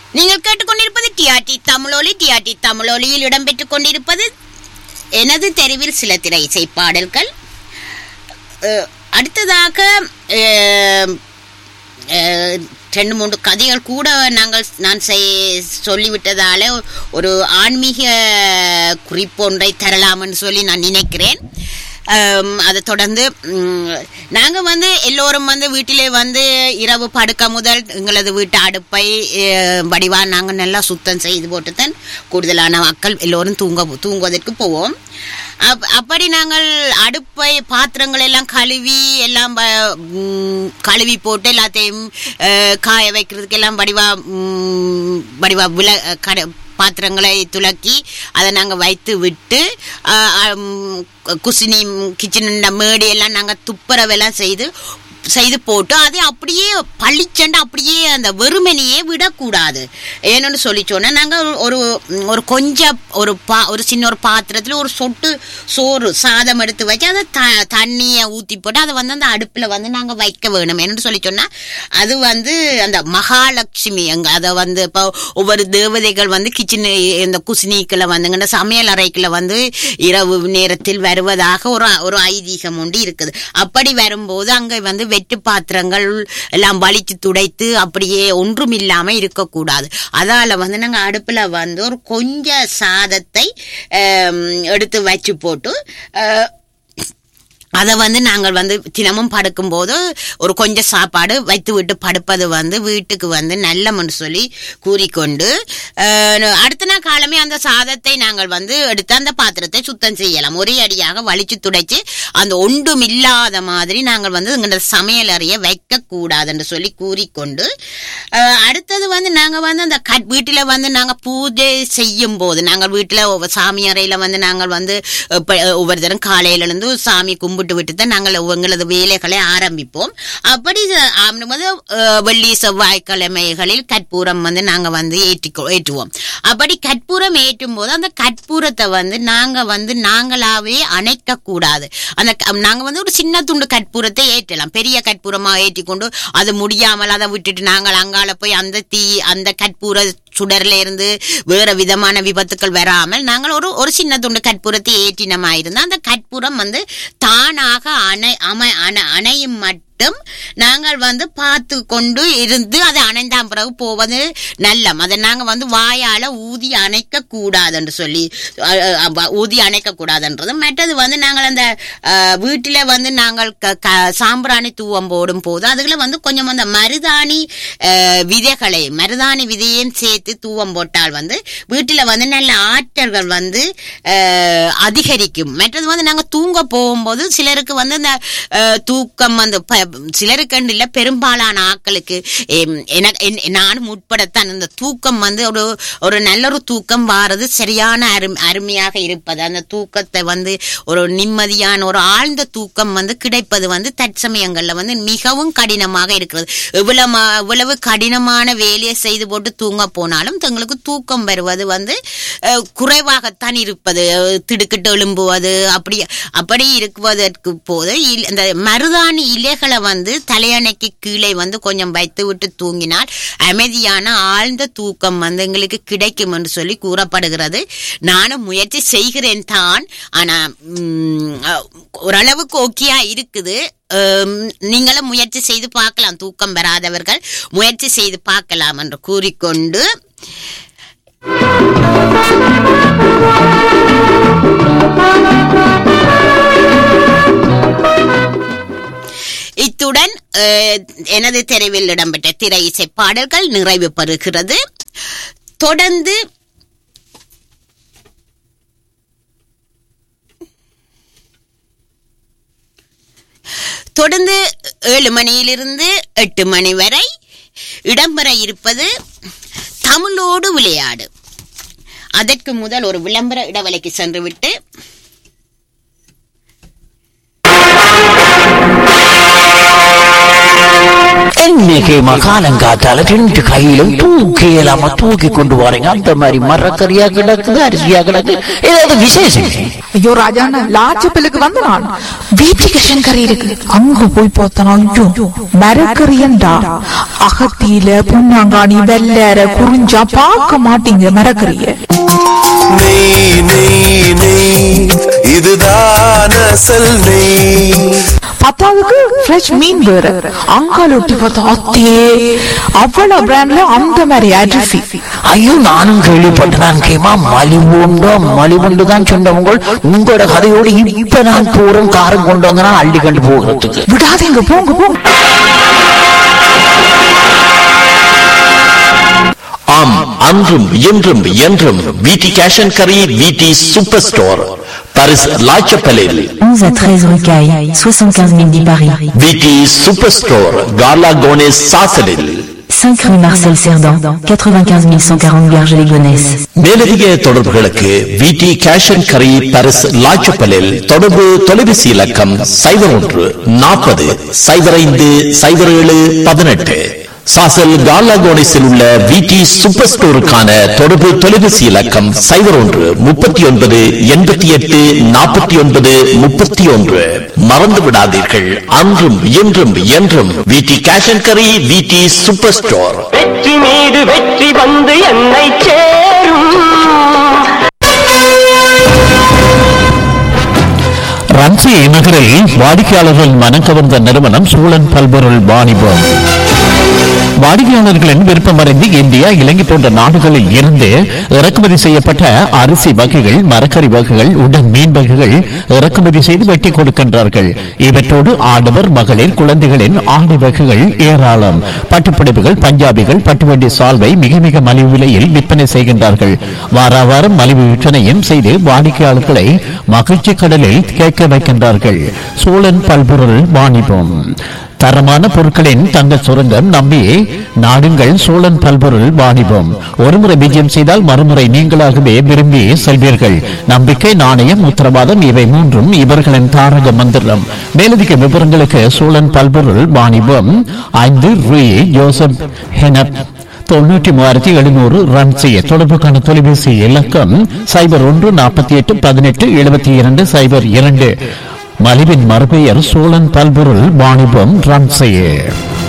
நீங்கள் கேட்டுக்கொண்டிருப்பது டிஆர்டி தமிழொலி டிஆர்டி தமிழொலியில் இடம்பெற்றுக் கொண்டிருப்பது எனது தெருவில் சில திரை இசை பாடல்கள் அஹ், அடுத்ததாக அஹ், அஹ், ரெண்டு மூன்று கதைகள் கூட நாங்கள் நான் செய்- சொல்லிவிட்டதால ஒரு ஆன்மீக குறிப்பொன்றை தரலாம்னு சொல்லி நான் நினைக்கிறேன் அம், அதை தொடர்ந்து நாங்கள் வந்து எல்லோரும் வந்து வீட்டிலே வந்து இரவு படுக்க முதல் எங்களது வீட்டு அடுப்பை அஹ், வடிவா நாங்கள் நல்லா சுத்தம் செய்து போட்டு தான் கூடுதலான மக்கள் எல்லோரும் தூங்க தூங்குவதற்கு போவோம் அப் அப்படி நாங்கள் அடுப்பை பாத்திரங்கள் எல்லாம் கழுவி எல்லாம் ப- ம், கழுவி போட்டு எல்லாத்தையும் அஹ், காய வைக்கிறதுக்கு எல்லாம் வடிவா ம், வடிவா வில கட பாத்திரங்களை துலக்கி அதை நாங்கள் வைத்து விட்டு அஹ், அம், குசினி கிச்சன் மேடு எல்லாம் நாங்கள் துப்புரவெல்லாம் செய்து செய்து போட்டு அதை அப்படியே பளிச்சண்டு அப்படியே அந்த வெறுமனையே விடக்கூடாது ஏன்னு சொல்லி சொன்னா நாங்கள் ஒரு ஒரு கொஞ்சம் ஒரு பா ஒரு சின்ன ஒரு பாத்திரத்தில் ஒரு சொட்டு சோறு சாதம் எடுத்து வச்சு அதை த தண்ணியை ஊற்றி போட்டு அதை வந்து அந்த அடுப்பில் வந்து நாங்கள் வைக்க வேணும் என்னன்னு சொல்லி சொன்னால் அது வந்து அந்த மகாலட்சுமி அங்கே அதை வந்து இப்போ ஒவ்வொரு தேவதைகள் வந்து கிச்சன் இந்த குசினிக்குள்ள வந்துங்க சமையல் அறைக்குள்ள வந்து இரவு நேரத்தில் வருவதாக ஒரு ஒரு ஐதீகம் உண்டு இருக்குது அப்படி வரும்போது அங்கே வந்து வெட்டு பாத்திரங்கள் எல்லாம் வலிச்சு துடைத்து அப்படியே ஒன்றும் இல்லாம இருக்கக்கூடாது அதால வந்து நாங்க அடுப்புல வந்து ஒரு கொஞ்ச சாதத்தை ஆம், எடுத்து வச்சு போட்டு அஹ், அதை வந்து நாங்கள் வந்து தினமும் படுக்கும்போது ஒரு கொஞ்சம் சாப்பாடு வைத்து விட்டு படுப்பது வந்து வீட்டுக்கு வந்து நல்லம்னு சொல்லி கூறிக்கொண்டு அஹ், அடுத்த நாள் காலமே அந்த சாதத்தை நாங்கள் வந்து எடுத்து அந்த பாத்திரத்தை சுத்தம் செய்யலாம் ஒரே அடியாக வலிச்சு துடைச்சு அந்த ஒன்றும் இல்லாத மாதிரி நாங்கள் வந்து எங்களோட சமையல் அறைய வைக்க கூடாதுன்னு சொல்லி கூறிக்கொண்டு அஹ், அடுத்தது வந்து நாங்கள் வந்து அந்த கட் வீட்டில் வந்து நாங்கள் பூஜை செய்யும் போது நாங்கள் வீட்டில் சாமி அறையில் வந்து நாங்கள் வந்து அஹ், ப- ஒவ்வொரு தரம் காலையில இருந்து சாமி கும்பிட்டு விட்டு தான் நாங்கள் எங்களது வேலைகளை ஆரம்பிப்போம் அப்படி ச- ஆரம்பிக்கும்போது அஹ், வெள்ளி செவ்வாய்க்கிழமைகளில் கற்பூரம் வந்து நாங்கள் வந்து ஏற்றி ஏற்றுவோம் அப்படி கற்பூரம் ஏற்றும் போது அந்த கற்பூரத்தை வந்து நாங்கள் வந்து நாங்களாவே அணைக்க கூடாது அந்த க- நாங்க வந்து ஒரு சின்ன துண்டு கற்பூரத்தை ஏற்றலாம் பெரிய கற்பூரமா ஏற்றி கொண்டு அது முடியாமல் அதை விட்டுட்டு நாங்கள் அங்கால போய் அந்த தீ அந்த கற்பூர சுடர்ல இருந்து வேற விதமான விபத்துக்கள் வராமல் நாங்கள் ஒரு ஒரு சின்ன துண்டு கற்பூரத்தை ஏற்றினமா இருந்தா அந்த கற்பூரம் வந்து தானாக அணை அமை அணை அணையும் மட்டும் நாங்கள் வந்து பார்த்து கொண்டு இருந்து அதை அணைந்தாம் பிறகு போவது நல்லம் அதை நாங்கள் வந்து வாயால ஊதி அணைக்க கூடாதுன்னு சொல்லி அஹ், அஹ், ஊதி அணைக்க கூடாதுன்றது மற்றது வந்து நாங்கள் அந்த அஹ், வீட்டில வந்து நாங்கள் க- க- சாம்பிராணி தூவம் போடும் போது அதுல வந்து கொஞ்சம் அந்த மருதாணி அஹ், விதைகளை மருதாணி விதையும் சேர்த்து தூவம் போட்டால் வந்து வீட்டில வந்து நல்ல ஆற்றல்கள் வந்து அஹ், அதிகரிக்கும் மற்றது வந்து நாங்க தூங்க போகும்போது சிலருக்கு வந்து இந்த அஹ், தூக்கம் வந்து ப- சிலருக்கு இல்ல பெரும்பாலான ஆட்களுக்கு எம், எனக்கு என்- நானும் உட்படத்தான் இந்த தூக்கம் வந்து ஒரு ஒரு நல்ல ஒரு தூக்கம் வாரது சரியான அரும் அருமையாக இருப்பது அந்த தூக்கத்தை வந்து ஒரு நிம்மதியான ஒரு ஆழ்ந்த தூக்கம் வந்து கிடைப்பது வந்து தற்சமயங்கள்ல வந்து மிகவும் கடினமாக இருக்கிறது எவ்வளவு மா- எவ்வளவு கடினமான வேலையை செய்து போட்டு தூங்க போனாலும் தங்களுக்கு தூக்கம் வருவது வந்து அஹ், குறைவாகத்தான் இருப்பது அஹ், திடுக்கிட்டு எழும்புவது அப்படி அப்படி இருக்குவதற்கு போது இல்- இந்த மருதாணி இலைகளை வந்து தலையணைக்கு கீழே வந்து கொஞ்சம் வைத்து விட்டு தூங்கினால் அமைதியான ஆழ்ந்த தூக்கம் வந்து எங்களுக்கு கிடைக்கும் என்று சொல்லி கூறப்படுகிறது நானும் முயற்சி செய்கிறேன் தான் ஆனா ம், அஹ், ஓரளவுக்கு ஓகேயா இருக்குது அம், நீங்களும் முயற்சி செய்து பார்க்கலாம் தூக்கம் வராதவர்கள் முயற்சி செய்து பார்க்கலாம் என்று கூறிக்கொண்டு இத்துடன் அஹ், எனது தெருவில் இடம்பெற்ற திரை இசை பாடல்கள் நிறைவு பெறுகிறது தொடர்ந்து தொடர்ந்து ஏழு மணியிலிருந்து எட்டு மணி வரை இடம்பெற இருப்பது தமிழோடு விளையாடு அதற்கு முதல் ஒரு விளம்பர இடைவெளிக்கு சென்றுவிட்டு எங்கள் என்னைக்குமா காலங்காத்தால ரெண்டு கையிலும் தூக்கி இல்லாம தூக்கி கொண்டு வரீங்க அந்த மாதிரி மரக்கறியா கிடக்குது அரிசியா கிடக்கு ஏதாவது விசேஷம் ஐயோ ராஜாண்ணா லாச்சப்பிலுக்கு வந்து நான் வீட்டுக்கு கறி இருக்கு அங்க போய் பார்த்தனா ஐயோ மரக்கறியண்டா அகத்தியில புண்ணாங்காணி வெள்ளற குறிஞ்சா பார்க்க மாட்டீங்க மரக்கறிய நெய் நெய் நெய் இதுதான் அசல் நெய் பத்தாவதுக்கு ஃப்ரெஷ் மீன் வேற அங்கால ஒட்டி பார்த்தா அத்தே அவ்வளவு பிராண்ட்ல அந்த மாதிரி அரிசி ஐயோ நானும் கேள்விப்பட்டேன் கேமா மலிவுண்டோ மலிவுண்டு தான் சொன்னவங்க உங்களோட கதையோடு இப்ப நான் போறோம் காரம் கொண்டு வந்தனா அள்ளி கண்டு போகிறதுக்கு விடாதீங்க போங்க போங்க ஆம் அன்றும் இன்றும் என்றும் விடி கேஷ் அண்ட் கரி விடி சூப்பர் ஸ்டோர் பாரிஸ் லாச்சப்பலில் 11 à 13 rue Caille, 75 000 10 Paris. விடி சூப்பர் ஸ்டோர் கார்லா கோனேஸ் சாசலில் 5 rue Marcel Cerdan, 95 140 Garges-les-Gonesse. மேலதிக தொடர்புகளுக்கு விடி கேஷ் அண்ட் கரி பாரிஸ் லாச்சப்பலில் தொடர்பு தொலைபேசி இலக்கம் சைபர் ஒன்று நாற்பது சைபர் ஐந்து சைபர் ஏழு பதினெட்டு சாசல் கார்லா கோனேஸில் உள்ள விடி சூப்பர் ஸ்டோருக்கான தொடர்பு தொலைபேசி இலக்கம் சைபர் ஒன்று முப்பத்தி ஒன்பது எண்பத்தி எட்டு நாற்பத்தி ஒன்பது முப்பத்தி ஒன்று மறந்து விடாதீர்கள் அன்றும் இன்றும் என்றும் விடி கேஷ் அண்ட் கரி விடி சூப்பர் ஸ்டோர் வெற்றி மீது வெற்றி வந்து என்னை சேரும் ரன்சி நகரில் வாடிக்கையாளர்கள் மனம் கவர்ந்த நிறுவனம் சூழன் பல்பொருள் வாணிபம் வாடிக்கையாளர்களின் விருப்பமறிந்து இந்தியா இலங்கை போன்ற நாடுகளில் இருந்து இறக்குமதி செய்யப்பட்ட அரிசி வகைகள் மரக்கறி வகைகள் உடன் மீன் வகைகள் இறக்குமதி செய்து வெட்டி கொடுக்கின்றார்கள் இவற்றோடு ஆடவர் மகளிர் குழந்தைகளின் ஆடை வகைகள் ஏராளம் பட்டுப்புடவைகள் பஞ்சாபிகள் பட்டுவண்டி சால்வை மிக மிக மலிவு விலையில் விற்பனை செய்கின்றார்கள் வார வாரம் மலிவு விற்பனையும் செய்து வாடிக்கையாளர்களை மகிழ்ச்சி கடலில் கேட்க வைக்கின்றார்கள் சோழன் பல்பொருள் வாணிபம் தரமான பொருட்களின் தங்க சுரங்கம் நம்பி நாடுங்கள் சோழன் பல்பொருள் வாணிபம் ஒருமுறை விஜயம் செய்தால் மறுமுறை நீங்களாகவே விரும்பி செல்வீர்கள் நம்பிக்கை நாணயம் உத்தரவாதம் இவை மூன்றும் இவர்களின் தாரக மந்திரம் மேலதிக விவரங்களுக்கு சோழன் பல்பொருள் வாணிபம் ஐந்து ரூ ஜோசப் ஹெனப் தொண்ணூற்றி மூவாயிரத்தி எழுநூறு ரன் செய்ய தொடர்புக்கான தொலைபேசி இலக்கம் சைபர் ஒன்று நாற்பத்தி எட்டு பதினெட்டு எழுபத்தி இரண்டு சைபர் இரண்டு மலிவின் மறுபெயர் சோழன் பல்பொருள் வாணிபம் ரன் செய்ய